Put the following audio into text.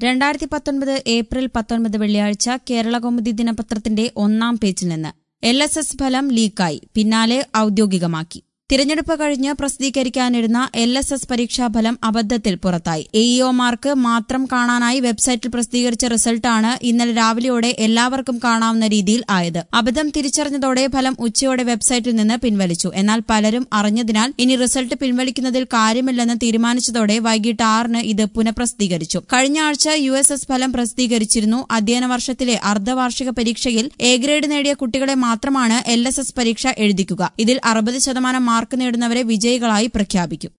രണ്ടായിരത്തി പത്തൊൻപത് ഏപ്രിൽ പത്തൊൻപത് വെള്ളിയാഴ്ച കേരള കൗമുദി ദിനപത്രത്തിന്റെ ഒന്നാം പേജിൽ നിന്ന് എൽ എസ് എസ് ഫലം ലീക്കായി പിന്നാലെ ഔദ്യോഗികമാക്കി തിരഞ്ഞെടുപ്പ് കഴിഞ്ഞ് പ്രസിദ്ധീകരിക്കാനിരുന്ന എൽ എസ് എസ് പരീക്ഷാഫലം അബദ്ധത്തിൽ പുറത്തായി എഇഒമാർക്ക് മാത്രം കാണാനായി വെബ്സൈറ്റിൽ പ്രസിദ്ധീകരിച്ച റിസൾട്ടാണ് ഇന്നലെ രാവിലെയോടെ എല്ലാവർക്കും കാണാവുന്ന രീതിയിൽ ആയത് അബദ്ധം തിരിച്ചറിഞ്ഞതോടെ ഫലം ഉച്ചയോടെ വെബ്സൈറ്റിൽ നിന്ന് പിൻവലിച്ചു എന്നാൽ പലരും അറിഞ്ഞതിനാൽ ഇനി റിസൾട്ട് പിൻവലിക്കുന്നതിൽ കാര്യമില്ലെന്ന് തീരുമാനിച്ചതോടെ വൈകിട്ട് ആറിന് ഇത് പുനഃപ്രസിദ്ധീകരിച്ചു കഴിഞ്ഞ ആഴ്ച യു എസ് എസ് ഫലം പ്രസിദ്ധീകരിച്ചിരുന്നു അധ്യയന വർഷത്തിലെ അർദ്ധവാർഷിക പരീക്ഷയിൽ എ ഗ്രേഡ് നേടിയ കുട്ടികളെ മാത്രമാണ് എൽ എസ് എസ് പരീക്ഷ എഴുതിക്കുക ഇതിൽ അറുപത് ശതമാനം മാർക്ക് നേടുന്നവരെ വിജയികളായി പ്രഖ്യാപിക്കും